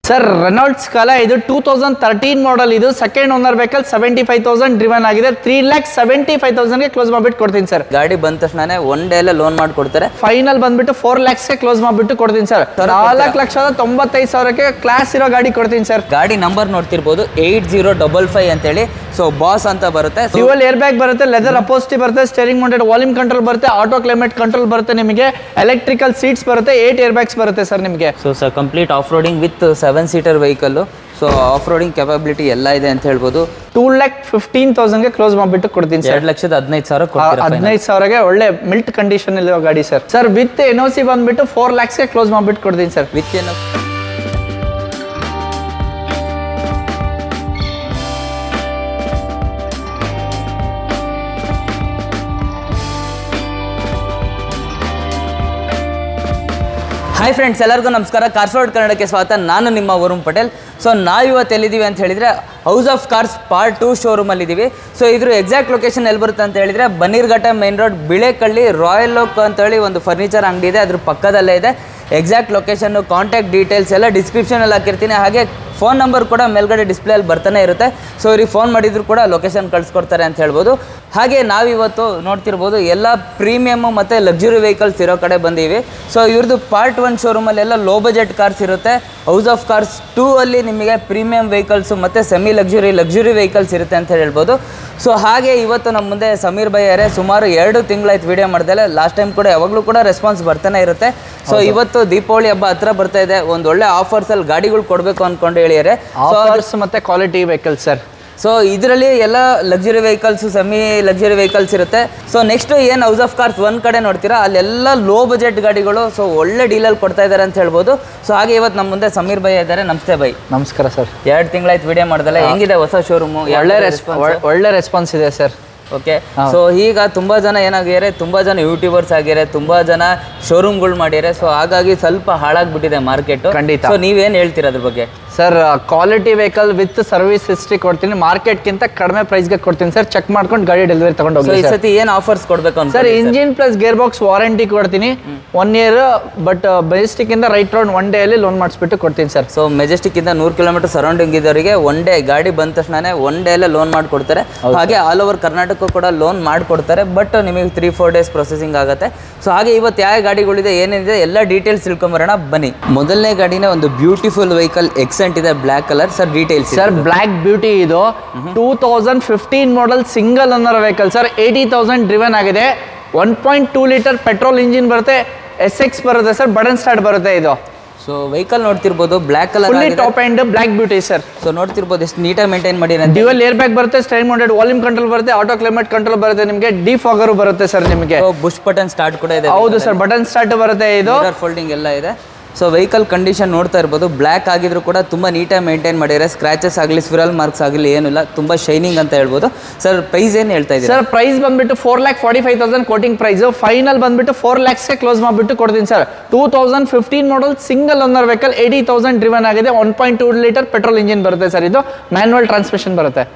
Sir Renault ಸ್ಕಾಲ ಇದು two thousand thirteen model ಇದು second owner vehicle seventy five thousand driven ಆಗಿದೆ three lakh seventy five ತೌಸಂಡ್ಗೆ close ಮಾಡಿಬಿಟ್ಟು ಕೊಡ್ತೀನಿ ಸರ್ ಗಾಡಿ ಬಂದ ತಕ್ಷಣನೇ ಒನ್ ಡೇಲೆ ಲೋನ್ ಮಾಡಿಕೊಡ್ತಾರೆ ಫೈನಲ್ ಬಂದ್ಬಿಟ್ಟು ಫೋರ್ ಲ್ಯಾಕ್ಸ್ಗೆ ಕ್ಲೋಸ್ ಮಾಡಿಬಿಟ್ಟು ಕೊಡ್ತೀನಿ ಸರ್ ನಾಲ್ಕು ಲಕ್ಷದ ತೊಂಬತ್ತೈದು ಸಾವಿರಕ್ಕೆ ಕ್ಲಾಸ್ ಇರೋ ಗಾಡಿ ಕೊಡ್ತೀನಿ ಸರ್ ಗಾಡಿ ನಂಬರ್ ನೋಡ್ತಿರ್ಬೋದು ಏಯ್ಟ್ ಜೀರೋ ಡಬಲ್ ಫೈವ್ ಅಂತೇಳಿ ಸೊ ಬಾಸ್ ಅಂತ ಬರುತ್ತೆ ಸೊ ಡ್ಯುವಲ್ ಏರ್ ಬ್ಯಾಗ್ ಬರುತ್ತೆ ಲೆದರ್ ಅಪೋಸ್ಟಿ ಬರುತ್ತೆ ಸ್ಟೇರಿಂಗ್ ಮೌಂಟೆಡ್ ವಾಲ್ಯೂಮ್ ಕಂಟ್ರೋಲ್ ಬರುತ್ತೆ ಆಟೋ ಕ್ಲೈಮೇಟ್ ಕಂಟ್ರೋಲ್ ಬರುತ್ತೆ ನಿಮಗೆ ಎಲೆಕ್ಟ್ರಿಕಲ್ ಸೀಟ್ಸ್ ಬರುತ್ತೆ ಏಟ್ ಏರ್ ಬ್ಯಾಗ್ಸ್ ಬರುತ್ತೆ ಸರ್ ನಿಮಗೆ so sir complete off roading with seven seater vehicle so off roading capability ಎಲ್ಲ ಇದೆ ಅಂತ ಹೇಳ್ಬೋದು ಟೂ ಲ್ಯಾಕ್ ಫಿಫ್ಟೀನ್ ತೌಸಂಡ್ಗೆ ಕ್ಲೋಸ್ ಮಾಡಿಬಿಟ್ಟು ಕೊಡ್ತೀನಿ ಸರ್ ಎರಡು ಲಕ್ಷದ ಹದಿನೈದು ಸಾವಿರ ಕೊಡ್ತೀರಾ final? ಹದಿನೈದು ಸಾವಿರಗೆ ಒಳ್ಳೆ ಮಿಲ್ಟ್ ಕಂಡೀಷನ್ ಇರೋ ಗಾಡಿ sir sir with N O C ಬಂದ್ಬಿಟ್ಟು ಫೋರ್ ಲ್ಯಾಕ್ಸ್ಗೆ ಕ್ಲೋಸ್ ಮಾಡಿಬಿಟ್ಟು ಕೊಡ್ತೀನಿ ಸರ್ ವಿತ್ ಏನು ಹಾಯ್ ಫ್ರೆಂಡ್ಸ್ ಎಲ್ಲರಿಗೂ ನಮಸ್ಕಾರ ಕಾರ್ಸ್ವಾಡ್ ಕನ್ನಡಕ್ಕೆ ಸ್ವಾಗತ ನಾನು ನಿಮ್ಮ ವರುಣ್ ಪಟೇಲ್ ಸೊ ನಾವಿವತ್ತು ಎಲ್ಲಿದ್ದೀವಿ ಅಂತ ಹೇಳಿದರೆ house of cars part two ಶೋರೂಮಲ್ಲಿ ಇದ್ದೀವಿ ಸೊ ಇದ್ರ ಎಕ್ಸಾಕ್ಟ್ ಲೊಕೇಶನ್ ಎಲ್ಲಿ ಬರುತ್ತೆ ಅಂತ ಹೇಳಿದರೆ Bannerghatta main road Bilekahalli royal oak ಅಂತೇಳಿ ಒಂದು ಫರ್ನಿಚರ್ ಅಂಗಡಿ ಇದೆ ಅದ್ರ ಪಕ್ಕದಲ್ಲೇ ಇದೆ ಎಕ್ಸಾಕ್ಟ್ ಲೊಕೇಶನ್ನು ಕಾಂಟ್ಯಾಕ್ಟ್ ಡೀಟೇಲ್ಸ್ ಎಲ್ಲ ಡಿಸ್ಕ್ರಿಪ್ಷನಲ್ಲಿ ಹಾಕಿರ್ತೀನಿ ಹಾಗೆ ಫೋನ್ ನಂಬರ್ ಕೂಡ ಮೇಲ್ಗಡೆ ಡಿಸ್ಪ್ಲೇಯಲ್ಲಿ ಬರ್ತಾನೆ ಇರುತ್ತೆ ಸೊ ಇವ್ರಿಗೆ ಫೋನ್ ಮಾಡಿದ್ರು ಕೂಡ ಲೊಕೇಶನ್ ಕಳಿಸ್ಕೊಡ್ತಾರೆ ಅಂತ ಹೇಳ್ಬೋದು ಹಾಗೆ ನಾವಿವತ್ತು ನೋಡ್ತಿರ್ಬೋದು ಎಲ್ಲ ಪ್ರೀಮಿಯಮ್ಮು ಮತ್ತು ಲಕ್ಸುರಿ ವೆಹಿಕಲ್ಸ್ ಇರೋ ಕಡೆ ಬಂದೀವಿ ಸೊ ಇವ್ರದ್ದು ಪಾರ್ಟ್ ಒನ್ ಶೋರೂಮಲ್ಲಿ ಎಲ್ಲ ಲೋ ಬಜೆಟ್ ಕಾರ್ಸ್ ಇರುತ್ತೆ ಹೌಸ್ ಆಫ್ ಕಾರ್ಸ್ ಟೂ ಅಲ್ಲಿ ನಿಮಗೆ ಪ್ರೀಮಿಯಂ ವೆಹಿಕಲ್ಸು ಮತ್ತು ಸೆಮಿ ಲಕ್ಸುರಿ ಲಕ್ಸುರಿ ವೆಹಿಕಲ್ಸ್ ಇರುತ್ತೆ ಅಂತ ಹೇಳ್ಬೋದು ಸೊ ಹಾಗೆ ಇವತ್ತು ನಮ್ಮ ಮುಂದೆ ಸಮೀರ್ ಬೈ ಅವರೇ ಸುಮಾರು ಎರಡು ತಿಂಗಳಾಯ್ತು ವಿಡಿಯೋ ಮಾಡ್ದಲೆ ಲಾಸ್ಟ್ ಟೈಮ್ ಕೂಡ ಯಾವಾಗಲೂ ಕೂಡ ರೆಸ್ಪಾನ್ಸ್ ಬರ್ತಾನೆ ಇರುತ್ತೆ ಸೊ ಇವತ್ತು ದೀಪಾವಳಿ ಹಬ್ಬ ಹತ್ರ ಬರ್ತಾ ಇದೆ ಒಂದು ಒಳ್ಳೆ ಆಫರ್ಸಲ್ಲಿ ಗಾಡಿಗಳು ಕೊಡಬೇಕು ಅಂದ್ಕೊಂಡು ಹೇಳಿದ್ದಾರೆ ಸೊ ಆಫರ್ಸ್ ಮತ್ತೆ ಕ್ವಾಲಿಟಿ ವೆಹಿಕಲ್ ಸರ್ ಸೊ ಇದರಲ್ಲಿ ಎಲ್ಲ luxury vehicles semi luxury vehicles ಇರುತ್ತೆ ಸೊ ನೆಕ್ಸ್ಟ್ ಏನು ಹೌಸ್ ಆಫ್ ಕಾರ್ಸ್ ಒಂದು ಕಡೆ ನೋಡ್ತೀರಾ ಅಲ್ಲೆಲ್ಲ ಲೋ ಬಜೆಟ್ ಗಾಡಿಗಳು ಸೊ ಒಳ್ಳೆ ಡೀಲಲ್ಲಿ ಕೊಡ್ತಾ ಇದ್ದಾರೆ ಅಂತ ಹೇಳ್ಬೋದು ಸೊ ಹಾಗೆ ಇವತ್ತು ನಮ್ಮ ಮುಂದೆ ಸಮೀರ್ ಬೈ ಇದ್ದಾರೆ ನಮಸ್ತೆ ಬೈ ನಮಸ್ಕಾರ ಸರ್ ಎರಡು ತಿಂಗಳಾಯ್ತು ವಿಡಿಯೋ ಮಾಡ್ದಲ್ಲ ಹೆಂಗಿದೆ ಹೊಸ ಶೋರೂಮು ಒಳ್ಳೆ ರೆಸ್ಪಾನ್ಸ್ ಒಳ್ಳೆ ರೆಸ್ಪಾನ್ಸ್ ಇದೆ ಸರ್ ಓಕೆ ಸೊ ಈಗ ತುಂಬಾ ಜನ ಏನಾಗಿದ್ದಾರೆ ತುಂಬಾ ಜನ ಯೂಟ್ಯೂಬರ್ಸ್ ಆಗಿದ್ದಾರೆ ತುಂಬಾ ಜನ ಶೋರೂಮ್ಗಳು ಮಾಡಿದ್ದಾರೆ ಸೊ ಹಾಗಾಗಿ ಸ್ವಲ್ಪ ಹಾಳಾಗ್ಬಿಟ್ಟಿದೆ ಮಾರ್ಕೆಟ್ ಖಂಡಿತ. ಸೊ ನೀವೇನ್ ಹೇಳ್ತೀರಾ ಅದ್ರ ಬಗ್ಗೆ sir quality vehicle with service history ಕೊಡ್ತೀನಿ ಮಾರ್ಕೆಟ್ಗಿಂತ ಕಡಿಮೆ ಪ್ರೈಸ್ಗೆ ಕೊಡ್ತೀನಿ ಸರ್ ಚೆಕ್ ಮಾಡ್ಕೊಂಡು ಗಾಡಿ ಡೆಲಿವರಿ ತಗೊಂಡು ಸೊ ಹೋಗಿ ಈ ಸತಿ ಏನ್ ಆಫರ್ಸ್ ಕೊಡ್ಬೇಕು ಅಂತ sir engine plus gear box warranty ಕೊಡ್ತೀನಿ ಒನ್ ಇಯರ್ ಬಟ್ ಬೆಸ್ಟಿಕ್ ಇಂದ ರೈಟ್ ರೌಂಡ್ ಒನ್ ಡೇ ಅಲ್ಲಿ ಲೋನ್ ಮಾಡಿಸ್ಬಿಟ್ಟು ಕೊಡ್ತೀನಿ ಸರ್ ಸೊ ಮೆಜೆಸ್ಟಿಕ್ ಇಂದ ನೂರು ಕಿಲೋಮೀಟರ್ ಸರೌಂಡಿಂಗ್ ಇದ್ದವರಿಗೆ ಒನ್ ಡೇ ಗಾಡಿ ಬಂದ ತಕ್ಷಣನೇ ಒನ್ ಡೇ ಅಲ್ಲೇ ಲೋನ್ ಮಾಡಿಕೊಡ್ತಾರೆ ಹಾಗೆ ಆಲ್ ಓವರ್ ಕರ್ನಾಟಕ ಕೂಡ ಲೋನ್ ಮಾಡಿಕೊಡ್ತಾರೆ ಬಟ್ ನಿಮಗೆ ತ್ರೀ ಫೋರ್ ಡೇಸ್ ಪ್ರೊಸೆಸಿಂಗ್ ಆಗುತ್ತೆ ಸೊ ಹಾಗೆ ಇವತ್ತು ಯಾವ ಗಾಡಿಗಳಿದೆ ಏನೇನಿದೆ ಎಲ್ಲ ಡೀಟೇಲ್ಸ್ ತಿಳ್ಕೊಂಬರೋಣ ಬನ್ನಿ ಮೊದಲನೇ ಗಾಡಿನೇ ಒಂದು ಬ್ಯೂಟಿಫುಲ್ ವೆಹಿಕಲ್ ಎಕ್ಸೆಂಟ್ ಇದೆ black colour sir details sir black beauty ಇದು two thousand fifteen model single owner vehicle sir eighty thousand driven ಆಗಿದೆ one point two litre petrol engine ಬರುತ್ತೆ ಎಸ್ ಎಕ್ಸ್ ಬರುತ್ತೆ ಸರ್ ಬಟನ್ ಸ್ಟಾರ್ಟ್ ಬರುತ್ತೆ ಇದು so vehicle ನೋಡ್ತಿರ್ಬೋದು black colour fully top end black beauty sir so ನೋಡ್ತಿರ್ಬೋದು ಎಷ್ಟು ನೀಟಾಗಿ maintain ಮಾಡಿದ್ರೆ ಡ್ಯುವಲ್ ಏರ್ ಬ್ಯಾಗ್ ಬರುತ್ತೆ ಸ್ಟೈನ್ ಮೌಂಟೆಡ್ ವಾಲ್ಯೂಮ್ ಕಂಟ್ರೋಲ್ ಬರುತ್ತೆ ಆಟೋ ಕ್ಲೈಮೇಟ್ ಕಂಟ್ರೋಲ್ ಬರುತ್ತೆ ನಿಮಗೆ ಡಿ ಫಾಗರು ಬರುತ್ತೆ ಸರ್ ನಿಮಗೆ ಬುಷ್ ಬಟನ್ ಸ್ಟಾರ್ಟ್ ಕೂಡ ಇದೆ ಹೌದು ಸರ್ ಬಟನ್ ಸ್ಟಾರ್ಟ್ ಬರುತ್ತೆ ಇದು ಫೋಲ್ಡಿಂಗ್ ಎಲ್ಲ ಇದೆ ಸೊ ವೆಹಿಕಲ್ ಕಂಡೀಷನ್ ನೋಡ್ತಾ ಇರ್ಬೋದು ಬ್ಲ್ಯಾಕ್ ಆಗಿದ್ರು ಕೂಡ ತುಂಬ ನೀಟಾಗಿ ಮೇಂಟೈನ್ ಮಾಡಿದ್ದಾರೆ ಸ್ಕ್ರಾಚಸ್ ಆಗಲಿ ಸ್ವಿರಲ್ ಮಾರ್ಕ್ಸ್ ಆಗಲಿ ಏನಿಲ್ಲ ತುಂಬ ಶೈನಿಂಗ್ ಅಂತ ಹೇಳ್ಬೋದು ಸರ್ ಪ್ರೈಸ್ ಏನು ಹೇಳ್ತಾ ಇದ್ದೀರಾ ಸರ್ ಪ್ರೈಸ್ ಬಂದ್ಬಿಟ್ಟು four lakh forty five thousand quoting price final ಬಂದ್ಬಿಟ್ಟು ಫೋರ್ ಲ್ಯಾಕ್ಸ್ಗೆ ಕ್ಲೋಸ್ ಮಾಡಿಬಿಟ್ಟು ಕೊಡ್ತೀನಿ sir two thousand fifteen model single owner vehicle eighty thousand driven ಆಗಿದೆ one point two litre petrol engine ಬರುತ್ತೆ ಸರ್ ಇದು ಮ್ಯಾನ್ಯಲ್ ಟ್ರಾನ್ಸ್ಮಿಷನ್ ಬರುತ್ತೆ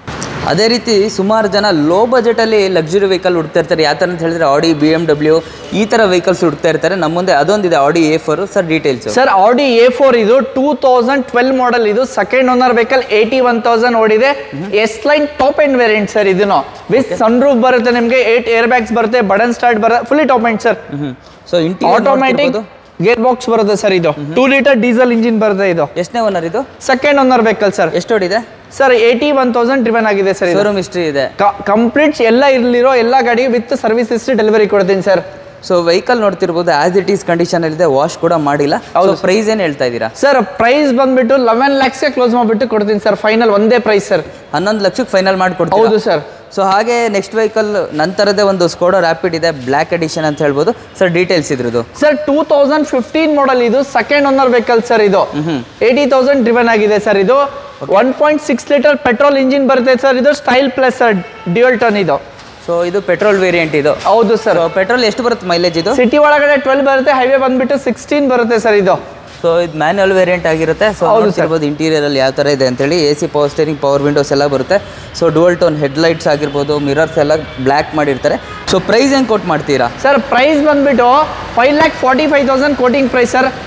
ಅದೇ ರೀತಿ ಸುಮಾರು ಜನ ಲೋ ಬಜೆಟಲ್ಲಿ ಲಕ್ಸುರಿ ವೆಹಿಕಲ್ ಹುಡ್ತಾ ಇರ್ತಾರೆ ಯಾವ ಥರ ಅಂತ ಹೇಳಿದ್ರೆ ಆಡಿ ಬಿ ಎಮ್ ಡಬ್ಲ್ಯೂ ಈ ಥರ ವೆಹಿಕಲ್ಸ್ ಹುಡ್ತಾ ಇರ್ತಾರೆ ನಮ್ಮ ಮುಂದೆ ಅದೊಂದಿದೆ Audi A four sir details sir Audi A four ಇದು ಟೂ ತೌಸಂಡ್ ಟ್ವೆಲ್ ಮಾಡಲ್ ಇದು second owner vehicle eighty one thousand ಓಡಿದೆ S line top end variant sir ಇದನ್ನು ವಿತ್ ಸನ್ ರೂಫ್ ಬರುತ್ತೆ ನಿಮಗೆ ಏಟ್ ಏರ್ ಬ್ಯಾಗ್ಸ್ ಬರುತ್ತೆ button start ಬರುತ್ತೆ fully top end sir so interior automatic gearbox ಬರುತ್ತೆ sir ಇದು two litre diesel engine ಬರುತ್ತೆ ಇದು ಎಷ್ಟನೇ ಓನರ್ ಇದು ಸೆಕೆಂಡ್ ಓನರ್ ವೆಹಿಕಲ್ ಸರ್ ಎಷ್ಟು ಓಡಿದೆ sir eighty one thousand driven ಆಗಿದೆ ಸರ್ ಇದು ಶೋರೂಮ್ ಹಿಸ್ಟ್ರಿ ಇದೆ ಕಂಪ್ಲೀಟ್ ಎಲ್ಲ ಇರಲಿರೋ ಎಲ್ಲ ಗಾಡಿ ವಿತ್ ಸರ್ವಿಸ್ ಹಿಸ್ಟ್ರಿ ಡೆಲಿವರಿ ಕೊಡ್ತೀನಿ ಸರ್ ಸೊ ವೆಹಿಕಲ್ ನೋಡ್ತಿರ್ಬೋದು ಆಸ್ ಇಟ್ ಈಸ್ ಕಂಡೀಷನ್ ಇದೆ ವಾಶ್ ಕೂಡ ಮಾಡಿಲ್ಲ ಹೌದು ಪ್ರೈಸ್ ಏನು ಹೇಳ್ತಾ ಇದ್ದೀರಾ ಸರ್ ಪ್ರೈಸ್ ಬಂದ್ಬಿಟ್ಟು ಲೆವೆನ್ ಲ್ಯಾಕ್ಸ್ಗೆ ಕ್ಲೋಸ್ ಮಾಡಿಬಿಟ್ಟು ಕೊಡ್ತೀನಿ ಸರ್ ಫೈನಲ್ ಒಂದೇ ಪ್ರೈಸ್ ಸರ್ ಹನ್ನೊಂದು ಲಕ್ಷಕ್ಕೆ ಫೈನಲ್ ಮಾಡಿಕೊಡ್ತೀವಿ ಹೌದು ಸರ್ ಸೊ ಹಾಗೆ ನೆಕ್ಸ್ಟ್ ವೆಹಿಕಲ್ ನಂತರದೇ ಒಂದು ಸ್ಕೋಡೋ ರ್ಯಾಪಿಡ್ ಇದೆ ಬ್ಲ್ಯಾಕ್ ಎಡಿಷನ್ ಅಂತ ಹೇಳ್ಬೋದು ಸರ್ ಡೀಟೇಲ್ಸ್ ಇದ್ರದ್ದು sir two thousand fifteen model ಇದು ಸೆಕೆಂಡ್ ಓನರ್ ವೆಹಿಕಲ್ ಸರ್ ಇದು ಏಯ್ಟಿ ತೌಸಂಡ್ ಡ್ರಿವನ್ ಆಗಿದೆ ಸರ್ ಇದು one point six litre petrol engine ಬರುತ್ತೆ ಸರ್ ಇದು style plus sir dual tone ಇದು ಸೊ ಇದು ಪೆಟ್ರೋಲ್ ವೇರಿಯಂಟ್ ಇದು ಹೌದು ಸರ್ ಸೊ ಪೆಟ್ರೋಲ್ ಎಷ್ಟು ಬರುತ್ತೆ ಮೈಲೇಜ್ ಇದು ಸಿಟಿ ಒಳಗಡೆ ಟ್ವೆಲ್ ಬರುತ್ತೆ ಹೈವೇ ಬಂದ್ಬಿಟ್ಟು ಸಿಕ್ಸ್ಟೀನ್ ಬರುತ್ತೆ ಸರ್ ಇದು ಸೊ ಇದು ಮ್ಯಾನ್ಯಲ್ ವೇರಿಯಂಟ್ ಆಗಿರುತ್ತೆ ಸೊ ಹೌದು ನೋಡ್ತಿರ್ಬೋದು ಇಂಟೀರಿಯರ್ ಅಲ್ಲಿ ಯಾವ ಥರ ಇದೆ ಅಂತೇಳಿ A C power steering power windows ಎಲ್ಲ ಬರುತ್ತೆ ಸೊ ಡುವಲ್ ಟೋನ್ ಹೆಡ್ಲೈಟ್ಸ್ ಆಗಿರ್ಬೋದು ಮಿರರ್ಸ್ ಎಲ್ಲ ಬ್ಲ್ಯಾಕ್ ಮಾಡಿರ್ತಾರೆ ಸೊ ಪ್ರೈಸ್ ಹೆಂಗೆ ಕೊಟ್ಟು ಮಾಡ್ತೀರಾ ಸರ್ ಪ್ರೈಸ್ ಬಂದ್ಬಿಟ್ಟು five lakh forty five thousand quoting price sir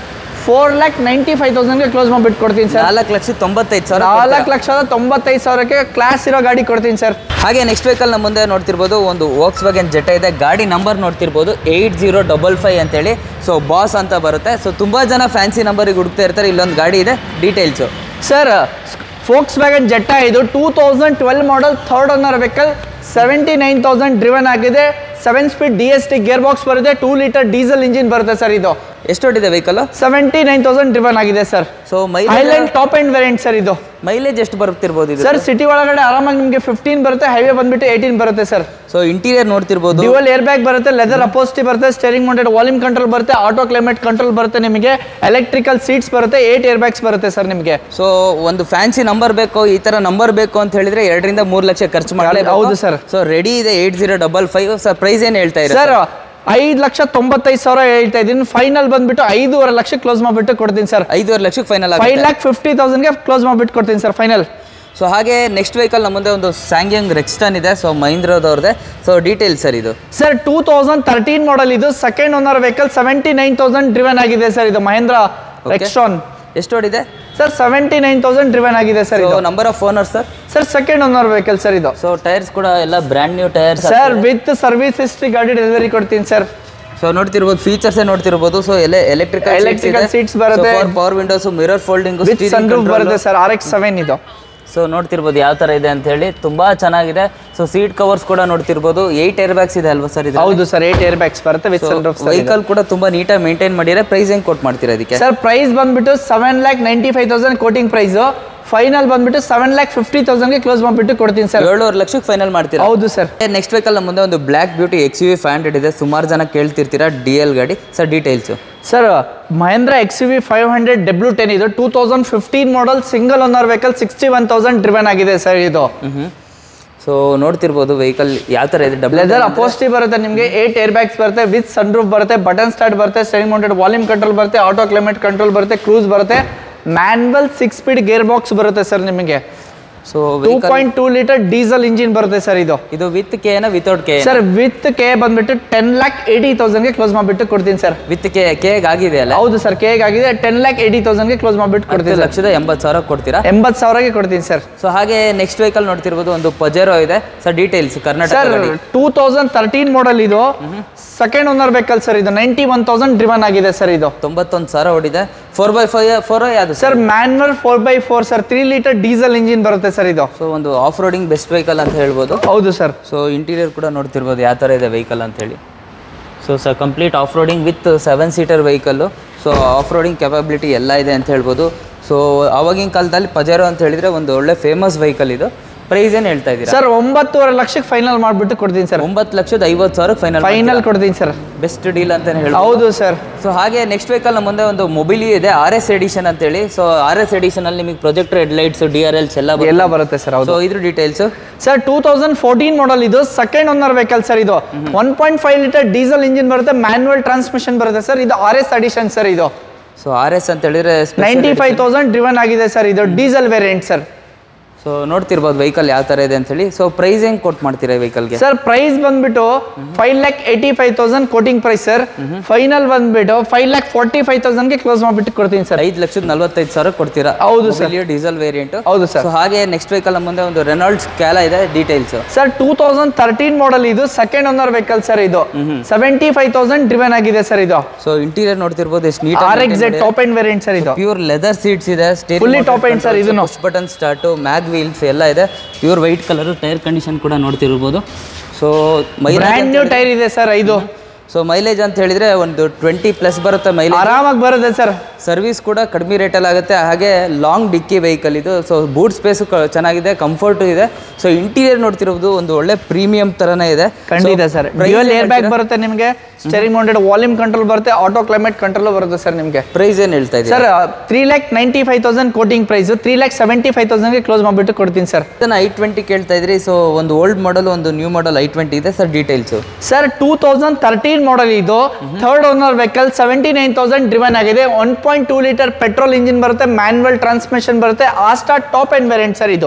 four lakh ninety five ತೌಸಂಡ್ಗೆ ಕ್ಲೋಸ್ ಮಾಡಿಬಿಟ್ಟು ಕೊಡ್ತೀನಿ ಸರ್ ನಾಲ್ಕು ಲಕ್ಷದ ತೊಂಬತ್ತೈದು ಸಾವಿರ ನಾಲ್ಕು ಲಕ್ಷದ ತೊಂಬತ್ತೈದು ಸಾವಿರಕ್ಕೆ ಕ್ಲಾಸ್ ಇರೋ ಗಾಡಿ ಕೊಡ್ತೀನಿ ಸರ್ ಹಾಗೆ ನೆಕ್ಸ್ಟ್ ವೆಹಿಕಲ್ ನಮ್ಮ ಮುಂದೆ ನೋಡ್ತಿರ್ಬೋದು ಒಂದು ವೋಕ್ಸ್ ವ್ಯಾಗನ್ ಜೆಟ ಇದೆ ಗಾಡಿ ನಂಬರ್ ನೋಡ್ತಿರ್ಬೋದು ಏಯ್ಟ್ ಜೀರೋ ಡಬಲ್ ಫೈವ್ ಅಂತೇಳಿ ಸೊ ಬಾಸ್ ಅಂತ ಬರುತ್ತೆ ಸೊ ತುಂಬ ಜನ ಫ್ಯಾನ್ಸಿ ನಂಬರಿಗೆ ಹುಡುಕ್ತಾ ಇರ್ತಾರೆ ಇಲ್ಲೊಂದು ಗಾಡಿ ಇದೆ details sir Volkswagen Jetta ಇದು two thousand twelve model third owner vehicle seventy nine thousand driven ಆಗಿದೆ seven speed D S T gearbox ಬರುತ್ತೆ ಟೂ ಲೀಟರ್ ಡೀಸೆಲ್ ಇಂಜಿನ್ ಬರುತ್ತೆ ಸರ್ ಇದು ಎಷ್ಟು ಹೊಟ್ಟಿದೆ vehicle seventy nine thousand driven ಆಗಿದೆ sir so mileage highline top end variant sir ಇದು mileage ಎಷ್ಟು ಬರ್ತಿರ್ಬೋದು ಇದು ಸರ್ ಸಿಟಿ ಒಳಗಡೆ ಆರಾಮಾಗಿ ನಿಮಗೆ ಫಿಫ್ಟೀನ್ ಬರುತ್ತೆ ಹೈವೇ ಬಂದ್ಬಿಟ್ಟು ಏಯ್ಟೀನ್ ಬರುತ್ತೆ ಸರ್ ಸೊ ಇಂಟೀರಿಯರ್ ನೋಡ್ತಿರ್ಬೋದು ಡ್ಯುವಲ್ ಏರ್ ಬ್ಯಾಗ್ ಬರುತ್ತೆ ಲೆದರ್ ಅಪೋಸ್ಟಿ ಬರುತ್ತೆ ಸ್ಟೇರಿಂಗ್ ಮೌಂಟೆಡ್ ವಾಲ್ಯೂಮ್ ಕಂಟ್ರೋಲ್ ಬರುತ್ತೆ ಆಟೋ ಕ್ಲೈಮೇಟ್ ಕಂಟ್ರೋಲ್ ಬರುತ್ತೆ ನಿಮಗೆ ಎಲೆಕ್ಟ್ರಿಕಲ್ ಸೀಟ್ಸ್ ಬರುತ್ತೆ ಏಟ್ ಏರ್ ಬ್ಯಾಗ್ಸ್ ಬರುತ್ತೆ ಸರ್ ನಿಮಗೆ ಸೊ ಒಂದು ಫ್ಯಾನ್ಸಿ ನಂಬರ್ ಬೇಕು ಈ ತರ ನಂಬರ್ ಬೇಕು ಅಂತ ಹೇಳಿದ್ರೆ ಎರಡರಿಂದ ಮೂರು ಲಕ್ಷ ಖರ್ಚು ಮಾಡಲೇ ಹೌದು sir. ಸೊ ರೆಡಿ ಇದೆ eight zero double five sir price ಏನು ಹೇಳ್ತಾ ಇದ್ದಾರೆ ಸರ್ ಐದು ಲಕ್ಷ ತೊಂಬತ್ತೈದು ಸಾವಿರ ಹೇಳ್ತಾ ಇದ್ದೀನಿ ಫೈನಲ್ ಬಂದ್ಬಿಟ್ಟು ಐದೂವರೆ ಲಕ್ಷ ಕ್ಲೋಸ್ ಮಾಡಿಬಿಟ್ಟು ಕೊಡ್ತೀನಿ ಸರ್ ಐದೂವರೆ ಲಕ್ಷಕ್ಕೆ ಫೈನಲ್ ಫೈವ್ ಆಗುತ್ತೆ ಲ್ಯಾಕ್ ಫಿಫ್ಟಿ ತೌಸಂಡ್ಗೆ ಕ್ಲೋಸ್ ಮಾಡಿಬಿಟ್ಟು ಕೊಡ್ತೀನಿ ಸರ್ ಫೈನಲ್ ಸೊ ಹಾಗೆ ನೆಕ್ಸ್ಟ್ ವೆಹಿಕಲ್ ನಮ್ಮ ಮುಂದೆ ಒಂದು ಸ್ಯಾಂಗ್ಯಂಗ್ ರೆಕ್ಸ್ಟನ್ ಇದೆ ಸೊ ಮಹೀಂದ್ರದವ್ರದ್ದೆ ಸೊ ಡೀಟೇಲ್ಸ್ ಸರ್ ಇದು sir two thousand thirteen model ಇದು second owner vehicle seventy nine thousand driven ಆಗಿದೆ ಸರ್ ಇದು ಮಹೇಂದ್ರ ರೆಕ್ಸ್ಟಾನ್ ಎಷ್ಟು ಹೊಡಿದೆ sir seventy nine thousand driven ಆಗಿದೆ ಸರ್ ಸೊ ಇದು number of owner sir sir second owner vehicle sir ಇದು so tyres ಕೂಡ ಎಲ್ಲ brand new tyres sir with service history ಗಾಡಿ ಡೆಲಿವರಿ ಕೊಡ್ತೀನಿ ಸರ್ ಸೊ ನೋಡ್ತಿರ್ಬೋದು ಫೀಚರ್ಸ್ ನೋಡ್ತಿರ್ಬೋದು ಸೊ ಎಲ್ಲ ಎಲೆಕ್ಟ್ರಿಕಲ್ Electrical seats ಬರುತ್ತೆ. Power windows mirror folding with sunroof ಬರುತ್ತೆ ಸರ್ ಆರ್ ಎಕ್ಸ್ ಸೆವೆನ್ ಇದು ಸೊ ನೋಡ್ತಿರ್ಬೋದು ಯಾವ ತರ ಇದೆ ಅಂತ ಹೇಳಿ ತುಂಬಾ ಚೆನ್ನಾಗಿದೆ ಸೊ ಸೀಟ್ ಕವರ್ಸ್ ಕೂಡ ನೋಡ್ತಿರ್ಬೋದು ಏಟ್ ಏರ್ ಬ್ಯಾಗ್ಸ್ ಇದೆ ಅಲ್ವಾ ಸರ್ ಇದು ಹೌದು ಸರ್ ಏಟ್ ಏರ್ ಬ್ಯಾಗ್ಸ್ ಬರುತ್ತೆ ವಿತ್ ಸನ್ ರೂಫ್ ವೆಹಿಕಲ್ ಕೂಡ ತುಂಬಾ ನೀಟಾಗಿ ಮೇಂಟೈನ್ ಮಾಡಿದ್ರೆ ಪ್ರೈಸ್ ಹೆಂಗ್ ಕೊಟ್ ಮಾಡ್ತೀರಾ ಅದಕ್ಕೆ ಸರ್ ಪ್ರೈಸ್ ಬಂದ್ಬಿಟ್ಟು seven lakh ninety five thousand quoting price final ಬಂದ್ಬಿಟ್ಟು ಸೆವೆನ್ ಲ್ಯಾಕ್ ಫಿಫ್ಟಿ ತೌಸಂಡ್ಗೆ ಕ್ಲೋಸ್ ಮಾಡಿಬಿಟ್ಟು ಕೊಡ್ತೀನಿ ಸರ್ ಏಳುವರೆ ಲಕ್ಷಕ್ಕೆ ಫೈನಲ್ ಮಾಡ್ತೀರಾ ಹೌದು ಸರ್ ನೆಕ್ಸ್ಟ್ ವೆಹಿಕಲ್ ನಮ್ಮ ಮುಂದೆ ಒಂದು black beauty X U V five hundred ಇದೆ ಸುಮಾರು ಜನ ಕೇಳ್ತಿರ್ತೀರಾ ಡಿ ಎಲ್ ಗಾಡಿ sir details sir Mahindra X V five hundred W ten ಇದು two thousand fifteen model single owner vehicle sixty one thousand driven ಆಗಿದೆ ಸರ್ ಇದು ಹ್ಮ್ ಸೊ ನೋಡ್ತಿರ್ಬೋದು vehicle ಯಾವ ಥರ ಇದೆ ಡಬಲ್ ಲೆದರ್ ಅಪೋಸ್ಟಿ ಬರುತ್ತೆ ನಿಮಗೆ ಏಟ್ ಏರ್ ಬ್ಯಾಗ್ಸ್ ಬರುತ್ತೆ ವಿತ್ ಸನ್ ರೂಫ್ ಬರುತ್ತೆ ಬಟನ್ ಸ್ಟಾರ್ಟ್ ಬರುತ್ತೆ ಸ್ಟೇರಿಂಗ್ ಮೌಂಟೆಡ್ ವಾಲ್ಯೂಮ್ ಕಂಟ್ರೋಲ್ ಬರುತ್ತೆ ಆಟೋ ಕ್ಲೈಮೇಟ್ ಕಂಟ್ರೋಲ್ ಬರುತ್ತೆ ಕ್ರೂಸ್ ಬರುತ್ತೆ manual six speed gearbox ಬರುತ್ತೆ ಸರ್ ನಿಮಗೆ so two point two litre diesel engine ಬರುತ್ತೆ ಸರ್ ಇದು ಇದು ವಿತ್ ಕೆ ಏನ without K sir with K ಬಂದ್ಬಿಟ್ಟು ಟೆನ್ ಲ್ಯಾಕ್ ಏಯ್ಟಿ ತೌಸಂಡ್ಗೆ ಕ್ಲೋಸ್ ಮಾಡಿಬಿಟ್ಟು ಕೊಡ್ತೀನಿ ಸರ್ ವಿತ್ ಕೆ ಕೇಗ್ ಆಗಿದೆ ಅಲ್ಲ ಹೌದು ಸರ್ ಕೇಗ್ ಆಗಿದೆ ಟೆನ್ ಲ್ಯಾಕ್ ಏಯ್ಟಿ ತೌಸಂಡ್ಗೆ ಕ್ಲೋಸ್ ಮಾಡಿಬಿಟ್ಟು ಕೊಡ್ತೀನಿ ಹತ್ತು ಸರ್ ಲಕ್ಷದ ಎಂಬತ್ತು ಸಾವಿರ ಕೊಡ್ತೀರಾ ಎಂಬತ್ತು ಸಾವಿರಗೆ ಕೊಡ್ತೀನಿ ಸರ್ ಸೊ ಹಾಗೆ ನೆಕ್ಸ್ಟ್ ವೆಹಿಕಲ್ ನೋಡ್ತಿರ್ಬೋದು ಒಂದು ಪಜೆರೋ ಇದೆ ಸರ್ ಡೀಟೇಲ್ಸ್ ಕರ್ನಾಟಕ ಸರ್ ಗಾಡಿ. ಟೂ ತೌಸಂಡ್ ತರ್ಟೀನ್ ಮಾಡಲ್ ಇದು ಸೆಕೆಂಡ್ ಓನರ್ ಬೇಕಲ್ ಸರ್ ಇದು ನೈಂಟಿ ಒನ್ ತೌಸಂಡ್ ಡ್ರಿವನ್ ಆಗಿದೆ ಸರ್ ಇದು ತೊಂಬತ್ತೊಂದು ಸಾವಿರ ಹೊಡಿದೆ ಫೋರ್ ಬೈ ಫೈವ್ ಫೋರ್ ಯಾವುದು sir sir manual four by four sir three litre diesel engine ಬರುತ್ತೆ ಸರ್ ಇದು ಸೊ ಒಂದು ಆಫ್ ರೋಡಿಂಗ್ ಬೆಸ್ಟ್ ವೆಹಿಕಲ್ ಅಂತ ಹೇಳ್ಬೋದು ಹೌದು ಸರ್ ಸೊ ಇಂಟೀರಿಯರ್ ಕೂಡ ನೋಡ್ತಿರ್ಬೋದು ಯಾವ ಥರ ಇದೆ ವೆಹಿಕಲ್ ಅಂತ ಹೇಳಿ so sir complete off roading with seven seater vehicle so off roading capability ಎಲ್ಲ ಇದೆ ಅಂತ ಹೇಳ್ಬೋದು ಸೊ ಆವಾಗಿನ ಕಾಲದಲ್ಲಿ ಪಜಾರೋ ಅಂತ ಹೇಳಿದ್ರೆ ಒಂದು ಒಳ್ಳೆ ಫೇಮಸ್ ವೆಹಿಕಲ್ ಇದು ಪ್ರೈಸ್ ಏನು ಹೇಳ್ತಾ ಇದ್ದೀರಾ ಸರ್ ಒಂಬತ್ತುವರೆ ಲಕ್ಷಕ್ಕೆ ಫೈನಲ್ ಮಾಡಿಬಿಟ್ಟು ಕೊಡ್ತೀನಿ ಸರ್ ಒಂಬತ್ತು ಲಕ್ಷದ ಐವತ್ತು ಸಾವಿರ ಫೈನಲ್ ಫೈನಲ್ ಕೊಡ್ತೀನಿ ಸರ್ ಬೆಸ್ಟ್ ಡೀಲ್ ಅಂತಾನೆ ಹೇಳ್ಬೋದು ಹೌದು ಸರ್ ಸೊ ಹಾಗೆ ನೆಕ್ಸ್ಟ್ ವೆಹಿಕಲ್ ನಮ್ಮ ಮುಂದೆ ಒಂದು ಮೊಬಿಲಿ ಇದೆ ಆರ್ ಎಸ್ ಎಡಿಷನ್ ಅಂತೇಳಿ ಸೊ ಆರ್ ಎಸ್ ಎಡಿಷನ್ ಅಲ್ಲಿ ನಿಮಗೆ projector headlights D R Ls ಎಲ್ಲ ಎಲ್ಲ ಬರುತ್ತೆ ಸರ್ ಹೌದು ಸೊ ಇದ್ರ details sir two thousand fourteen model ಇದು ಸೆಕೆಂಡ್ ಓನರ್ ವೆಹಿಕಲ್ ಸರ್ ಇದು one point five litre diesel engine ಬರುತ್ತೆ ಮ್ಯಾನ್ಯುವಲ್ ಟ್ರಾನ್ಸ್ಮಿಷನ್ ಬರುತ್ತೆ ಸರ್ ಇದು ಆರ್ ಎಸ್ ಅಡಿಷನ್ ಸರ್ ಇದು ಸೊ ಆರ್ ಎಸ್ ಅಂತ ಹೇಳಿದ್ರೆ ನೈಂಟಿ ಫೈವ್ ತೌಸಂಡ್ ಡ್ರಿವನ್ ಆಗಿದೆ ಸರ್ ಇದು ಡೀಸೆಲ್ ವೇರಿಯಂಟ್ ಸರ್ ಸೊ ನೋಡ್ತಿರ್ಬೋದು ವೆಹಿಕಲ್ ಯಾವ ಥರ ಇದೆ ಅಂತ ಹೇಳಿ ಸೊ ಪ್ರೈಸ್ ಹೆಂಗ್ ಕೊಟ್ ಮಾಡ್ತೀರಾ ವೆಹಿಕಲ್ಗೆ ಸರ್ ಪ್ರೈಸ್ ಬಂದ್ಬಿಟ್ಟು five lakh eighty five thousand quoting price sir final ಬಂದ್ಬಿಟ್ಟು ಫೈವ್ ಲ್ಯಾಕ್ ಫೋರ್ಟಿ ಫೈವ್ ತೌಸಂಡ್ಗೆ ಕ್ಲೋಸ್ ಮಾಡಿಬಿಟ್ಟು ಕೊಡ್ತೀನಿ ಸರ್ ಐದು ಲಕ್ಷದ ನಲ್ವತ್ತೈದು ಸಾವಿರ ಕೊಡ್ತೀರಾ ಹೌದು sir. ಡೀಸೆಲ್ ವೇರಿಯಂಟ್ ಹೌದು ಸರ್ ಸೊ ಹಾಗೆ ನೆಕ್ಸ್ಟ್ ವೆಹಿಕಲ್ ನಮ್ಮ ಮುಂದೆ ಒಂದು ರೆನಾಲ್ಡ್ಸ್ ಕ್ಯಾಲ ಇದೆ details sir two thousand thirteen model ಇದು ಸೆಕೆಂಡ್ ಓನರ್ ವೆಹಿಕಲ್ ಸರ್ ಇದು ಸೆವೆಂಟಿ ಫೈವ್ ತೌಸಂಡ್ ಡ್ರಿವನ್ ಆಗಿದೆ ಸರ್ ಇದು ಸೊ ಇಂಟೀರಿಯರ್ ನೋಡ್ತಿರ್ಬೋದು ಎಷ್ಟು neat R X Z top end variant sir ಇದು ಪ್ಯೂರ್ ಲೆದರ್ ಸೀಟ್ಸ್ ಇದೆ Fully top end sir ಇದೂನು. Push button start mag wheels ಎಲ್ಲ ಇದೆ pure white colour tyre condition ಕೂಡ ನೋಡ್ತಿರ್ಬೋದು ಸೊ ಬ್ರ್ಯಾಂಡ್ ನ್ಯೂ ಟೈರ್ ಇದೆ ಸರ್ ಇದು ಸೊ ಮೈಲೇಜ್ ಅಂತ ಹೇಳಿದ್ರೆ ಒಂದು ಟ್ವೆಂಟಿ ಪ್ಲಸ್ ಬರುತ್ತೆ ಮೈಲೇಜ್ ಆರಾಮಾಗಿ ಬರುತ್ತೆ ಸರ್ ಸರ್ವಿಸ್ ಕೂಡ ಕಡಿಮೆ ರೇಟಲ್ಲಿ ಆಗುತ್ತೆ ಹಾಗೆ ಲಾಂಗ್ ಡಿಕ್ಕಿ ವೆಹಿಕಲ್ ಇದು ಸೊ ಬೂಟ್ ಸ್ಪೇಸು ಚೆನ್ನಾಗಿದೆ ಕಂಫರ್ಟು ಇದೆ ಸೊ ಇಂಟೀರಿಯರ್ ನೋಡ್ತಿರೋದು ಒಂದು ಒಳ್ಳೆ ಪ್ರೀಮಿಯಂ ಥರನೇ ಇದೆ ಖಂಡಿತ ಸರ್ ಡ್ಯೂಯಲ್ ಏರ್ ಬ್ಯಾಗ್ ಬರುತ್ತೆ ನಿಮಗೆ ಸ್ಟೇರಿಂಗ್ ಮೌಂಟೆಡ್ ವಾಲ್ಯೂಮ್ ಕಂಟ್ರೋಲ್ ಬರುತ್ತೆ ಆಟೋ ಕ್ಲೈಮೇಟ್ ಕಂಟ್ರೋಲ್ ಬರುತ್ತೆ ಸರ್ ನಿಮಗೆ ಪ್ರೈಸ್ ಏನು ಹೇಳ್ತಾ ಇದೆ sir three lakh ninety five thousand quoting price three lakh seventy five ತೌಸಂಡ್ಗೆ ಕ್ಲೋಸ್ ಮಾಡಿಬಿಟ್ಟು ಕೊಡ್ತೀನಿ ಸರ್ ಇದನ್ನ ಐ ಟ್ವೆಂಟಿ ಕೇಳ್ತಾ ಇದ್ರಿ ಸೊ ಒಂದು ಓಲ್ಡ್ ಮಾಡಲ್ ಒಂದು ನ್ಯೂ ಮಾಡಲ್ ಐ ಟ್ವೆಂಟಿ ಇದೆ sir details sir two thousand thirteen model ಇದು third owner vehicle seventy nine thousand driven ಆಗಿದೆ one point two litre petrol engine ಬರುತ್ತೆ ಮ್ಯಾನ್ಯುವಲ್ ಟ್ರಾನ್ಸ್ಮಿಷನ್ ಬರುತ್ತೆ Asta top end variant sir ಇದು so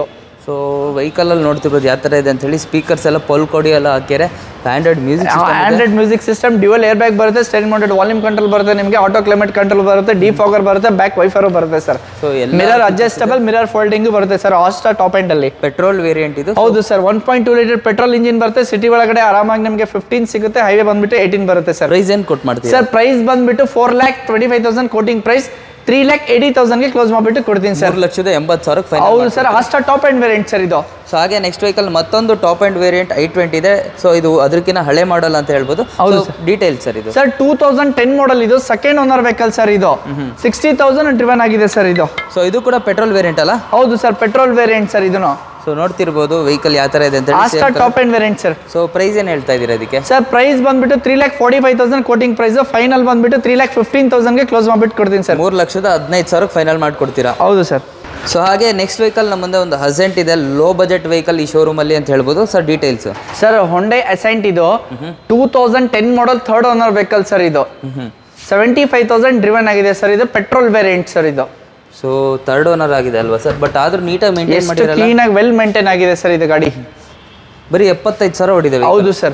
so ವೆಹಿಕಲಲ್ಲಿ ನೋಡ್ತಿರ್ಬೋದು ಯಾವ ಥರ ಇದೆ ಅಂತ ಹೇಳಿ ಸ್ಪೀಕರ್ಸ್ ಎಲ್ಲ ಪೊಲ್ ಕೊಡಿ ಎಲ್ಲ ಹಾಕ್ಯಾರೆ android music android music system dual air bag ಬರುತ್ತೆ ಸ್ಟೇನ್ ಮೌಂಟೆಡ್ ವಾಲ್ಯೂಮ್ ಕಂಟ್ರೋಲ್ ಬರುತ್ತೆ ನಿಮಗೆ ಆಟೋ ಕ್ಲೈಮೇಟ್ ಕಂಟ್ರೋಲ್ ಬರುತ್ತೆ ಡೀಪ್ ಫಾಗರ್ ಬರುತ್ತೆ ಬ್ಯಾಕ್ ವೈಫರ್ ಬರುತ್ತೆ ಸರ್ ಸೊ ಎಲ್ಲ ಮಿರರ್ ಅಡ್ಜಸ್ಟಬಲ್ ಮಿರರ್ ಫೋಲ್ಡಿಂಗ್ ಬರುತ್ತೆ ಸರ್ ಆಸ್ಟಾ ಟಾಪ್ ಎಂಡ್ ಅಲ್ಲಿ ಪೆಟ್ರೋಲ್ ವೇರಿಯಂಟ್ ಇದು ಹೌದು sir one point two litre petrol engine ಬರುತ್ತೆ ಸಿಟಿ ಒಳಗಡೆ ಆರಾಮಾಗಿ ನಿಮಗೆ ಫಿಫ್ಟೀನ್ ಸಿಗುತ್ತೆ ಹೈವೇ ಬಂದ್ಬಿಟ್ಟು ಏಯ್ಟೀನ್ ಬರುತ್ತೆ ಸರ್ ಪ್ರೈಸ್ ಏನು ಕೊಟ್ಟು ಮಾಡ್ತೀವಿ ಸರ್ ಪ್ರೈಸ್ ಬಂದ್ಬಿಟ್ಟು four lakh twenty five thousand quoting price three lakh eighty ತೌಸಂಡ್ಗೆ ಕ್ಲೋಸ್ ಮಾಡಿಬಿಟ್ಟು ಕೊಡ್ತೀನಿ ಸರ್ ಮೂರು ಲಕ್ಷದ ಎಂಬತ್ತು ಸಾವಿರಕ್ಕೆ ಫೈನಲ್ ಹೌದು ಸರ್ ಆಸ್ಟಾ ಟಾಪ್ ಎಂಡ್ ವೇರಿಯಂಟ್ ಸರ್ ಇದು ಸೊ ಹಾಗೆ ನೆಕ್ಸ್ಟ್ ವೆಹಿಕಲ್ ಮತ್ತೊಂದು top end variant i twenty ಇದೆ ಸೊ ಇದು ಅದಕ್ಕಿಂತ ಹಳೆ ಮಾಡಲ್ ಅಂತ ಹೇಳ್ಬೋದು ಹೌದು ಡೀಟೇಲ್ಸ್ ಸರ್ ಇದು sir two thousand ten model ಇದು ಸೆಕೆಂಡ್ ಓನರ್ ವೆಹಿಕಲ್ ಸರ್ ಇದು ಸಿಕ್ಸ್ಟಿ ತೌಸಂಡ್ ಡ್ರಿವನ್ ಆಗಿದೆ ಸರ್ ಇದು ಸೊ ಇದು ಕೂಡ ಪೆಟ್ರೋಲ್ ವೇರಿಯಂಟ್ ಅಲ್ಲ ಹೌದು ಸರ್ ಪೆಟ್ರೋಲ್ ವೇರಿಯಂಟ್ ಸರ್ ಇದನ್ನು ಸೊ ನೋಡ್ತಿರ್ಬೋದು ವೆಹಿಕಲ್ ಯಾವ ಥರ ಇದೆ ಅಂತ ಆಸ್ಟಾ ಹೇಳಿ top end variant sir so price ಏನು ಹೇಳ್ತಾ ಇದ್ದೀರಾ ಅದಕ್ಕೆ ಸರ್ ಪ್ರೈಸ್ ಬಂದ್ಬಿಟ್ಟು three lakh forty five thousand quoting price final ಬಂದ್ಬಿಟ್ಟು ತ್ರೀ ಲ್ಯಾಕ್ ಫಿಫ್ಟೀನ್ ತೌಸಂಡ್ಗೆ ಕ್ಲೋಸ್ ಮಾಡಿಬಿಟ್ಟು ಕೊಡ್ತೀನಿ ಸರ್ ಮೂರು ಲಕ್ಷದ ಹದಿನೈದು ಸಾವಿರಕ್ಕೆ ಫೈನಲ್ ಮಾಡಿಕೊಡ್ತೀರಾ ಹೌದು ಸರ್ ಸೊ ಹಾಗೆ ನೆಕ್ಸ್ಟ್ ವೆಹಿಕಲ್ ನಮ್ಮ ಮುಂದೆ ಒಂದು ಹಸೆಂಟ್ ಇದೆ ಲೋ ಬಜೆಟ್ ವೆಹಿಕಲ್ ಈ ಶೋರೂಮಲ್ಲಿ ಅಂತ ಹೇಳ್ಬೋದು sir details sir Hyundai Accent ಇದು two thousand ten model third owner vehicle sir ಇದು ಸೆವೆಂಟಿ ಫೈವ್ ತೌಸಂಡ್ ಡ್ರಿವನ್ ಆಗಿದೆ ಸರ್ ಇದು ಪೆಟ್ರೋಲ್ ವೇರಿಯಂಟ್ ಸರ್ ಇದು ಸೊ ಥರ್ಡ್ ಓನರ್ ಆಗಿದೆ ಅಲ್ವಾ ಸರ್ ಬಟ್ ಆದ್ರೂ ನೀಟಾಗಿ ಮೇಂಟೈನ್ ಎಷ್ಟು ಮಾಡಿರಲ್ಲ ಕ್ಲೀನ್ ಆಗಿ ವೆಲ್ ಮೇಂಟೈನ್ ಆಗಿದೆ ಸರ್ ಇದು ಗಾಡಿ ಬರೀ ಎಪ್ಪತ್ತೈದು ಸಾವಿರ ಹೊಡಿದೆ ಹೌದು ಸರ್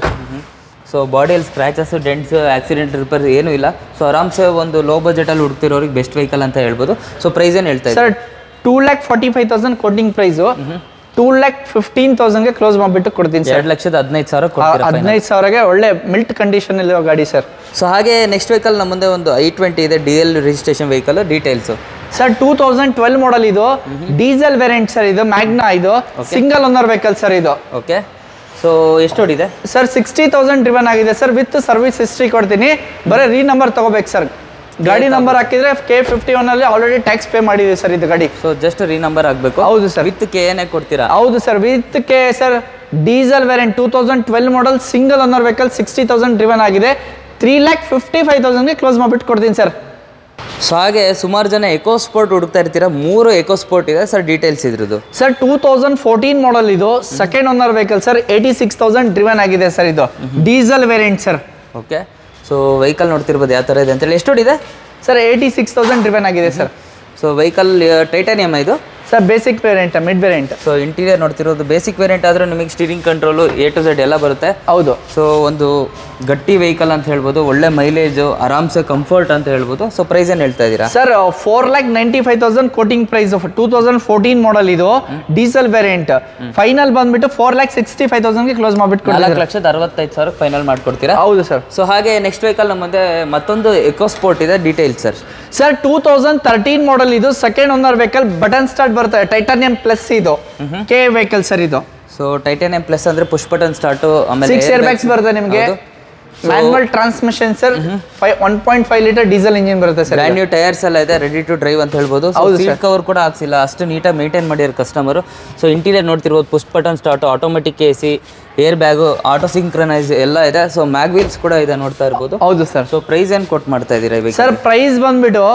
ಸೊ ಬಾಡಿಯಲ್ಲಿ ಸ್ಕ್ರ್ಯಾಚಸ್ ಡೆಂಟ್ಸ್ ಆಕ್ಸಿಡೆಂಟ್ ರಿಪೇರ್ ಏನೂ ಇಲ್ಲ ಸೊ ಆರಾಮ್ಸೆ ಒಂದು ಲೋ ಬಜೆಟಲ್ಲಿ ಹುಡುಕ್ತಿರೋರಿಗೆ ಬೆಸ್ಟ್ ವೆಹಿಕಲ್ ಅಂತ ಹೇಳ್ಬೋದು ಸೊ ಪ್ರೈಸ್ ಏನು ಹೇಳ್ತಾ ಇದ್ದಾರೆ sir two lakh forty five thousand quoting price two lakh fifteen ತೌಸಂಡ್ಗೆ ಕ್ಲೋಸ್ ಮಾಡಿಬಿಟ್ಟು ಕೊಡ್ತೀನಿ ಸರ್ ಎರಡು ಲಕ್ಷದ ಹದಿನೈದು ಸಾವಿರ ಕೊಡ್ತೀರಾ ಹದಿನೈದು ಸಾವಿರಗೆ ಒಳ್ಳೆ ಮಿಲ್ಟ್ ಕಂಡೀಷನ್ ಇರೋ ಗಾಡಿ ಸರ್ ಸೊ ಹಾಗೆ ನೆಕ್ಸ್ಟ್ ವೆಹಿಕಲ್ ನಮ್ಮ ಮುಂದೆ ಒಂದು ಐ ಟ್ವೆಂಟಿ ಇದೆ D L registration vehicle details sir two thousand twelve model ಇದು ಡೀಸೆಲ್ ವೇರಿಯಂಟ್ ಸರ್ ಇದು ಮ್ಯಾಗ್ನಾ ಇದು ಸಿಂಗಲ್ ಓನರ್ ವೆಹಿಕಲ್ ಸರ್ ಇದು ಓಕೆ ಸೊ ಎಷ್ಟು ಹೊಡಿದೆ ಸರ್ ಸಿಕ್ಸ್ಟಿ ತೌಸಂಡ್ ಡ್ರಿವನ್ ಆಗಿದೆ ಸರ್ ವಿತ್ ಸರ್ವಿಸ್ ಹಿಸ್ಟ್ರಿ ಕೊಡ್ತೀನಿ ಬರೀ ರೀ ನಂಬರ್ ತಗೋಬೇಕು ಸರ್ ಗಾಡಿ ನಂಬರ್ ಹಾಕಿದ್ರೆ ಕೆ ಫಿಫ್ಟಿ ಒನ್ ಅಲ್ಲಿ ಆಲ್ರೆಡಿ ಟ್ಯಾಕ್ಸ್ ಪೇ ಮಾಡಿದೆ ಸರ್ ಇದು ಗಾಡಿ ಸೊ ಜಸ್ಟ್ ರೀ ನಂಬರ್ ಆಗಬೇಕು ಹೌದು ಸರ್ ವಿತ್ ಕೆ ಏನೇ ಕೊಡ್ತೀರಾ ಹೌದು sir with K sir diesel variant two thousand twelve model single owner vehicle sixty thousand driven ಆಗಿದೆ ತ್ರೀ ಲ್ಯಾಕ್ ಫಿಫ್ಟಿ ಫೈವ್ ತೌಸಂಡ್ಗೆ ಕ್ಲೋಸ್ ಮಾಡಿಬಿಟ್ಟು ಕೊಡ್ತೀನಿ ಸರ್ ಸೊ ಹಾಗೆ ಸುಮಾರು ಜನ ಎಕೋ ಸ್ಪೋರ್ಟ್ ಹುಡುಕ್ತಾ ಇರ್ತೀರಾ ಮೂರು ಎಕೋ ಸ್ಪೋರ್ಟ್ ಇದೆ ಸರ್ ಡೀಟೇಲ್ಸ್ ಇದ್ರದ್ದು sir two thousand fourteen model ಇದು second owner vehicle sir eighty six thousand driven ಆಗಿದೆ ಸರ್ ಇದು diesel variant sir okay so vehicle ನೋಡ್ತಿರ್ಬೋದು ಯಾವ ಥರ ಇದೆ ಅಂತೇಳಿ ಎಷ್ಟು ಹೊಡಿದೆ sir eighty six thousand driven ಆಗಿದೆ ಸರ್ ಸೊ ವೆಹಿಕಲ್ ಟೈಟಾನಿಯಮ್ ಇದು sir basic variant mid variant so interior ನೋಡ್ತಿರೋದು ಬೇಸಿಕ್ ವೇರಿಯಂಟ್ ಆದರೂ ನಿಮಗೆ steering control A to Z ಎಲ್ಲ ಬರುತ್ತೆ ಹೌದು ಸೊ ಒಂದು ಗಟ್ಟಿ ವೆಹಿಕಲ್ ಅಂತ ಹೇಳ್ಬೋದು ಒಳ್ಳೆ ಮೈಲೇಜು ಆರಾಮ್ಸೆ ಕಂಫರ್ಟ್ ಅಂತ ಹೇಳ್ಬೋದು ಸೊ ಪ್ರೈಸ್ ಏನು ಹೇಳ್ತಾ ಇದ್ದೀರಾ sir four lakh ninety five thousand quoting price two thousand fourteen model ಇದು ಡೀಸೆಲ್ ವೇರಿಯಂಟ್ ಫೈನಲ್ ಬಂದ್ಬಿಟ್ಟು ಫೋರ್ ಲ್ಯಾಕ್ ಸಿಕ್ಸ್ಟಿ ಫೈವ್ ತೌಸಂಡ್ಗೆ ಕ್ಲೋಸ್ ಮಾಡಿಬಿಟ್ಟು ನಾಲ್ಕು ಲಕ್ಷದ ಅರವತ್ತೈದು ಸಾವಿರ ಫೈನಲ್ ಮಾಡ್ಕೊಡ್ತೀರಾ ಹೌದು ಸರ್ ಸೊ ಹಾಗೆ ನೆಕ್ಸ್ಟ್ ವೆಹಿಕಲ್ ನಮ್ಮ ಮುಂದೆ ಮತ್ತೊಂದು ಎಕೋ ಸ್ಪೋರ್ಟ್ ಇದೆ details sir sir two thousand thirteen model ಇದು second owner vehicle button start ಬರುತ್ತೆ ಟೈಟಾನಿಯಂ ಪ್ಲಸ್ ಇದು ಕೆ ವೆಹಿಕಲ್ ಸರ್ ಇದು ಸೊ ಟೈಟಾನಿಯಂ ಪ್ಲಸ್ ಅಂದ್ರೆ ಪುಷ್ ಬಟನ್ ಸ್ಟಾರ್ಟು ಆಮೇಲೆ ಸಿಕ್ಸ್ ಇಯರ್ ಬ್ಯಾಗ್ಸ್ ಬರುತ್ತೆ ನಿಮಗೆ manual transmission sir five one point five litre diesel engine ಬರುತ್ತೆ sir brand new tyres ಎಲ್ಲ ಇದೆ ರೆಡಿ ಟು ಡ್ರೈವ್ ಅಂತ ಹೇಳ್ಬೋದು ಸೀಟ್ ಕವರ್ ಕೂಡ ಹಾಕ್ಸಿಲ್ಲ ಅಷ್ಟು ನೀಟಾಗಿ ಮೇಂಟೈನ್ ಮಾಡಿರೋ ಕಸ್ಟಮರು ಸೊ ಇಂಟೀರಿಯರ್ ನೋಡ್ತಿರ್ಬೋದು push button start automatic A C air bag auto synchronise ಎಲ್ಲ ಇದೆ ಸೊ ಮ್ಯಾಗ್ ವೀಲ್ಸ್ ಕೂಡ ಇದೆ ನೋಡ್ತಾ ಇರ್ಬೋದು ಹೌದು ಸರ್ ಸೊ ಪ್ರೈಸ್ ಏನು ಕೊಟ್ಟು ಮಾಡ್ತಾ ಇದ್ದೀರಾ ಇವಾಗ ಸರ್ ಪ್ರೈಸ್ ಬಂದ್ಬಿಟ್ಟು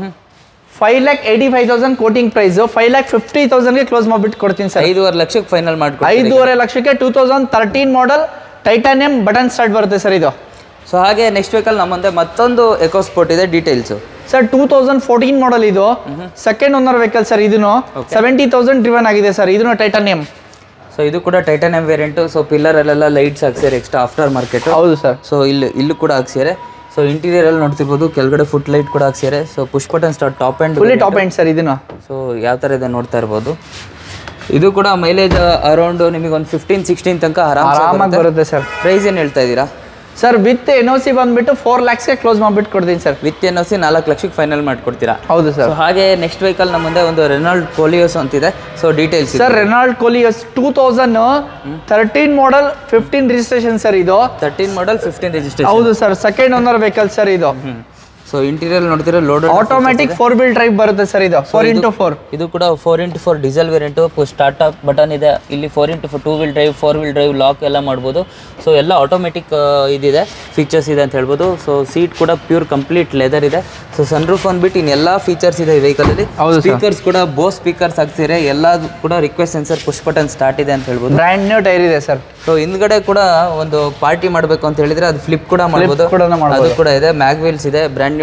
five lakh eighty five thousand quoting price five lakh fifty ತೌಸಂಡ್ಗೆ ಕ್ಲೋಸ್ ಮಾಡಿಬಿಟ್ಟು ಕೊಡ್ತೀನಿ ಸರ್ ಐದೂವರೆ ಲಕ್ಷಕ್ಕೆ ಫೈನಲ್ ಮಾಡ್ಕೊಡಿ ಐದೂವರೆ ಲಕ್ಷಕ್ಕೆ two thousand thirteen model titanium button start ಬರುತ್ತೆ ಸರ್ ಇದು ಸೊ ಹಾಗೆ ನೆಕ್ಸ್ಟ್ ವೆಹಿಕಲ್ ನಮ್ಮ ಮುಂದೆ ಮತ್ತೊಂದು ಎಕೋ ಸ್ಪೋರ್ಟ್ ಇದೆ details sir two thousand fourteen model ಇದು ಸೆಕೆಂಡ್ ಓನರ್ ವೆಹಿಕಲ್ ಸರ್ ಇದನ್ನು ಸೆವೆಂಟಿ ತೌಸಂಡ್ ಡ್ರಿವನ್ ಆಗಿದೆ ಸರ್ ಇದನ್ನು ಟೈಟಾನಿಯಂ ಸೊ ಇದು ಕೂಡ ಟೈಟಾನಿಯಂ ವೇರಿಯಂಟು ಸೊ ಪಿಲ್ಲರಲ್ಲೆಲ್ಲ ಲೈಟ್ಸ್ ಹಾಕ್ಸಿದ್ದಾರೆ ಎಕ್ಸ್ಟ್ರಾ ಆಫ್ಟರ್ ಮಾರ್ಕೆಟ್ ಹೌದು ಸರ್ ಸೊ ಇಲ್ಲಿ ಇಲ್ಲೂ ಕೂಡ ಹಾಕ್ಸಿದ್ದಾರೆ ಸೊ ಇಂಟೀರಿಯರ್ ಅಲ್ಲಿ ನೋಡ್ತಿರ್ಬೋದು ಕೆಳಗಡೆ ಫುಟ್ ಲೈಟ್ ಕೂಡ ಹಾಕ್ಸಿದ್ದಾರೆ so push button start top and fully top end sir ಇದನ್ನು ಸೊ ಯಾವ ಥರ ಇದೆ ನೋಡ್ತಾ ಇರ್ಬೋದು ಇದು ಕೂಡ ಮೈಲೇಜ್ ಅರೌಂಡ್ ನಿಮಗೆ ಒಂದು ಫಿಫ್ಟೀನ್ ಸಿಕ್ಸ್ಟೀನ್ ತನಕ ಆರಾಮ ಆರಾಮಾಗಿ ಬರುತ್ತೆ ಸರ್ ಪ್ರೈಸ್ ಏನು ಹೇಳ್ತಾ ಇದ್ದೀರಾ sir with N O C ಬಂದ್ಬಿಟ್ಟು ಫೋರ್ ಲ್ಯಾಕ್ಸ್ಗೆ ಕ್ಲೋಸ್ ಮಾಡಿಬಿಟ್ಟು ಕೊಡ್ತೀನಿ ಸರ್ ವಿತ್ ಎನ್ ಸಿ ನಾಲ್ಕು ಲಕ್ಷಕ್ಕೆ ಫೈನಲ್ ಮಾಡ್ಕೊಡ್ತೀರಾ ಹೌದು ಸರ್ ಸೊ ಹಾಗೆ ನೆಕ್ಸ್ಟ್ ವೆಹಿಕಲ್ ನಮ್ಮ ಮುಂದೆ ಒಂದು ರೆನಾಲ್ಡ್ ಕೋಲಿಯೋಸ್ ಅಂತಿದೆ so details sir Renault Koleos two thousand thirteen model fifteen registration sir ಇದು ತರ್ಟೀನ್ ಮಾಡಲ್ ಫಿಫ್ಟೀನ್ ರಿಜಿಸ್ಟ್ರೇಷನ್ ಹೌದು sir second owner vehicle sir ಇದು ಸೊ ಇಂಟೀರಿಯರ್ ನೋಡ್ತೀರಾ load automatic four wheel drive ಬರುತ್ತೆ sir ಇದು four into four ಇದು ಕೂಡ four into four diesel variant start up button ಇದೆ ಇಲ್ಲಿ four into four two wheel drive four wheel drive lock ಎಲ್ಲ ಮಾಡ್ಬೋದು ಸೊ ಎಲ್ಲ ಆಟೋಮೆಟಿಕ್ ಇದಿದೆ ಫೀಚರ್ಸ್ ಇದೆ ಅಂತ ಹೇಳ್ಬೋದು ಸೊ ಸೀಟ್ ಕೂಡ ಪ್ಯೂರ್ ಕಂಪ್ಲೀಟ್ ಲೆದರ್ ಇದೆ ಸೊ ಸನ್ ರೂಫ್ ಅಂದ್ಬಿಟ್ಟು ಇನ್ನೆಲ್ಲ ಫೀಚರ್ಸ್ ಇದೆ ಈ ವೆಹಿಕಲಲ್ಲಿ ಹೌದು sir. ಸ್ಪೀಕರ್ಸ್ ಕೂಡ ಬೋ ಸ್ಪೀಕರ್ಸ್ ಹಾಕ್ಸಿದ್ರೆ ಎಲ್ಲ ಕೂಡ request sensor push button start ಇದೆ ಅಂತ ಹೇಳ್ಬೋದು ಬ್ರ್ಯಾಂಡ್ ನ್ಯೂ ಟೈರ್ ಇದೆ ಸರ್ ಸೊ ಹಿಂದ್ಗಡೆ ಕೂಡ ಒಂದು ಪಾರ್ಟಿ ಮಾಡಬೇಕು ಅಂತ ಹೇಳಿದ್ರೆ ಅದು ಫ್ಲಿಪ್ ಕೂಡ ಮಾಡ್ಬೋದು ಕೂಡ ಮಾಡ್ಬೋದು. ಅದು ಕೂಡ ಇದೆ ಮ್ಯಾಗ್ ವೀಲ್ಸ್ ಇದೆ ಬ್ರ್ಯಾಂಡ್ ನ್ಯೂ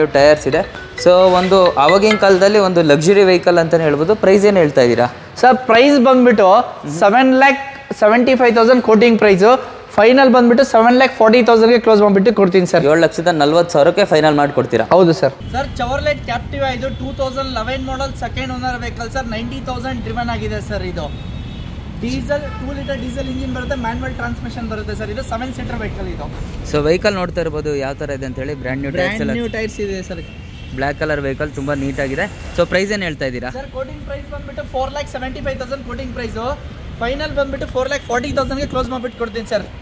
ನ್ಯೂ ಟೈರ್ಸ್ ಇದೆ ಸೊ ಒಂದು ಆವಾಗಿನ ಕಾಲದಲ್ಲಿ ಒಂದು ಲಕ್ಸುರಿ ವೆಹಿಕಲ್ ಅಂತಲೇ ಹೇಳ್ಬೋದು ಪ್ರೈಸ್ ಏನು ಹೇಳ್ತಾ ಇದ್ದೀರಾ ಸರ್ ಪ್ರೈಸ್ ಬಂದ್ಬಿಟ್ಟು seven lakh seventy five thousand quoting price final ಬಂದ್ಬಿಟ್ಟು ಸೆವೆನ್ ಲ್ಯಾಕ್ ಫಾರ್ಟಿ ತೌಸಂಡ್ಗೆ ಕ್ಲೋಸ್ ಮಾಡಿಬಿಟ್ಟು ಕೊಡ್ತೀನಿ ಸರ್ ಏಳು ಲಕ್ಷದ ನಲ್ವತ್ತು ಸಾವಿರಕ್ಕೆ ಫೈನಲ್ ಮಾಡಿಕೊಡ್ತೀರಾ ಹೌದು ಸರ್ ಸರ್ ಚವರ್ಲೆಟ್ ಕ್ಯಾಪ್ಟಿವ್ ಇದು two thousand eleven model second owner vehicle sir ninety thousand driven ಆಗಿದೆ ಸರ್ ಇದು diesel two litre diesel engine ಬರುತ್ತೆ ಮ್ಯಾನ್ಯಲ್ ಟ್ರಾನ್ಸ್ಮಿಷನ್ ಬರುತ್ತೆ ಸರ್ ಇದು ಸೆವೆನ್ ಸೀಟರ್ ವೆಹಿಕಲ್ ಇದು ಸೊ ವೆಹಿಕಲ್ ನೋಡ್ತಾ ಇರ್ಬೋದು ಯಾವ ಥರ ಇದೆ ಅಂತೇಳಿ ಬ್ರ್ಯಾಂಡ್ ನ್ಯೂ ಟೈರ್ಸ್ ಬ್ರ್ಯಾಂಡ್ ಎಲ್ಲ ನ್ಯೂ ಟೈರ್ಸ್ ಇದೆ ಸರ್ ಬ್ಲ್ಯಾಕ್ ಕಲರ್ ವೆಹಿಕಲ್ ತುಂಬ ನೀಟಾಗಿದೆ ಸೊ ಪ್ರೈಸ್ ಏನು ಹೇಳ್ತಾ ಇದ್ದೀರಾ ಸರ್ ಕೋಟಿಂಗ್ ಪ್ರೈಸ್ ಬಂದ್ಬಿಟ್ಟು four lac seventy five thousand quoting price final ಬಂದ್ಬಿಟ್ಟು ಫೋರ್ ಲ್ಯಾಕ್ ಫಾರ್ಟಿ ತೌಸಂಡ್ಗೆ ಕ್ಲೋಸ್ ಮಾಡಿಬಿಟ್ಟು ಕೊಡ್ತೀನಿ ಸರ್